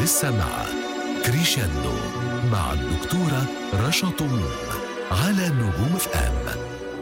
لسه مع كريشاندو مع الدكتورة رشا طموح على نجوم اف ام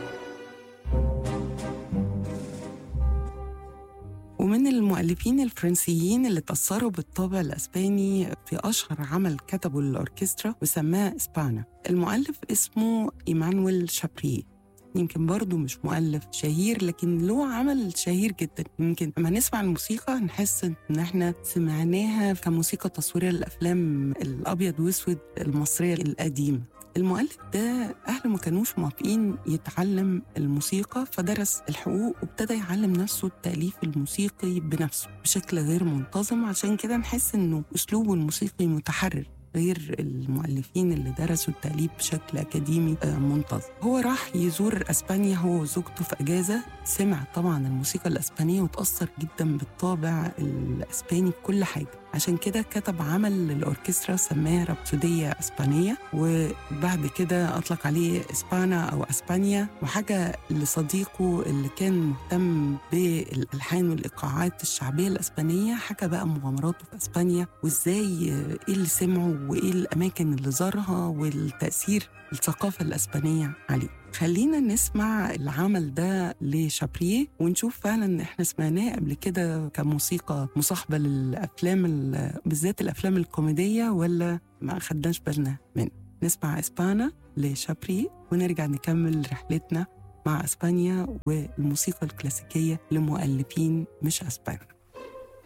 ومن المؤلفين الفرنسيين اللي تأثروا بالطابع الأسباني في أشهر عمل كتبه للأوركسترا وسماه إسبانا المؤلف اسمه إيمانويل شابري يمكن برضه مش مؤلف شهير لكن له عمل شهير جدا يمكن لما نسمع الموسيقى نحس ان احنا سمعناها كموسيقى تصويريه للافلام الابيض واسود المصريه القديمه المؤلف ده أهله ما كانوش موافقين يتعلم الموسيقى فدرس الحقوق وابتدى يعلم نفسه التأليف الموسيقي بنفسه بشكل غير منتظم عشان كده نحس إنه أسلوبه الموسيقي متحرر غير المؤلفين اللي درسوا التأليف بشكل أكاديمي آه، منتظم هو راح يزور أسبانيا هو وزوجته في أجازة سمع طبعا الموسيقى الأسبانية وتأثر جدا بالطابع الأسباني في كل حاجة عشان كده كتب عمل للأوركسترا سماه رابسودية أسبانية وبعد كده أطلق عليه إسبانا أو أسبانيا وحاجة لصديقه اللي كان مهتم بالألحان والإيقاعات الشعبية الأسبانية حكى بقى مغامراته في أسبانيا وإزاي إيه اللي سمعه وإيه الأماكن اللي زارها والتأثير الثقافة الأسبانية عليه خلينا نسمع العمل ده لشابريه ونشوف فعلا احنا سمعناه قبل كده كموسيقى مصاحبه للافلام ال- بالذات الافلام الكوميديه ولا ما خدناش بالنا منه نسمع اسبانا لشابريه ونرجع نكمل رحلتنا مع اسبانيا والموسيقى الكلاسيكيه لمؤلفين مش اسبان